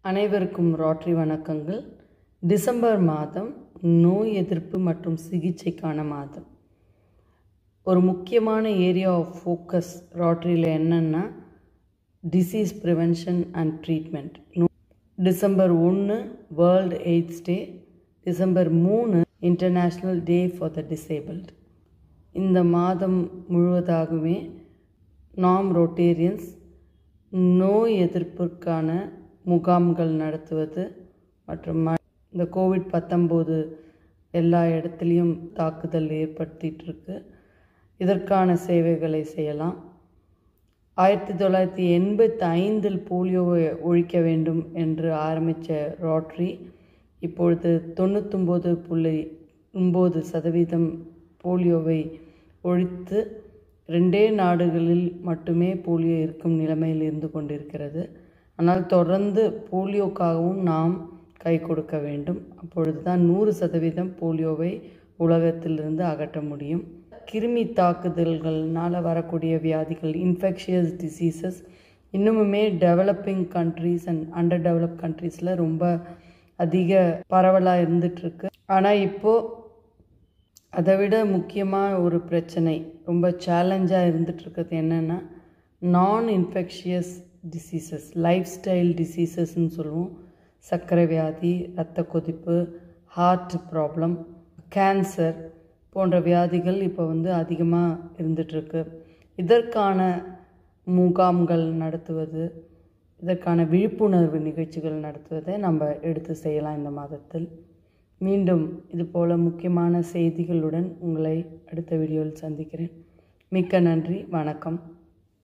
அனைவருக்கும் ராட்ரி வணக்கங்கள் டிசம்பர் மாதம் நோய் எதிர்ப்பு மற்றும் சிகிச்சைக்கான மாதம் ஒரு முக்கியமான ஏரியா ஆஃப் ஃபோக்கஸ் ராட்ரியில் என்னென்னா disease prevention and treatment December ஒன்று வேர்ல்டு எய்ட்ஸ் டே டிசம்பர் மூணு international day for the disabled இந்த மாதம் முழுவதாகவே நாம் ரோட்டேரியன்ஸ் நோய் எதிர்ப்பிற்கான முகாம்கள் நடத்துவது மற்றும் ம- இந்த கோவிட் பத்தொம்போது எல்லா இடத்துலையும் தாக்குதல் ஏற்படுத்திட்டு இருக்கு இதற்கான சேவைகளை செய்யலாம் ஆயிரத்தி தொள்ளாயிரத்தி எண்பத்தி ஐந்தில் போலியோவை ஒழிக்க வேண்டும் என்று ஆரம்பித்த ரோட்டரி இப்பொழுது தொண்ணூத்தொம்பது புள்ளி ஒம்பது சதவீதம் போலியோவை ஒழித்து ரெண்டே நாடுகளில் மட்டுமே போலியோ இருக்கும் நிலைமையில் இருந்து கொண்டிருக்கிறது ஆனால் தொடர்ந்து போலியோக்காகவும் நாம் கை கொடுக்க வேண்டும் அப்பொழுது தான் நூறு சதவீதம் போலியோவை உலகத்திலிருந்து அகற்ற முடியும் கிருமி தாக்குதல்கள்னால வரக்கூடிய வியாதிகள் இன்ஃபெக்ஷியஸ் டிசீசஸ் இன்னுமுமே developing countries and under develop கண்ட்ரீஸில் ரொம்ப அதிக பரவலாக இருந்துகிட்ருக்கு ஆனால் இப்போது அதை விட முக்கியமாக ஒரு பிரச்சனை ரொம்ப சேலஞ்சாக இருந்துகிட்ருக்கிறது என்னென்னா நான் இன்ஃபெக்ஷியஸ் டிசீசஸ் லைஃப் ஸ்டைல் டிசீசஸ்ன்னு சொல்லுவோம் சர்க்கரை வியாதி இரத்த கொதிப்பு ஹார்ட் ப்ராப்ளம் கேன்சர் போன்ற வியாதிகள் இப்போ வந்து அதிகமாக இருந்துகிட்ருக்கு இதற்கான முகாம்கள் நடத்துவது இதற்கான விழிப்புணர்வு நிகழ்ச்சிகள் நடத்துவதை நம்ம எடுத்து செய்யலாம் இந்த மாதத்தில் மீண்டும் இதுபோல் முக்கியமான செய்திகளுடன் உங்களை அடுத்த வீடியோவில் சந்திக்கிறேன் மிக்க நன்றி வணக்கம்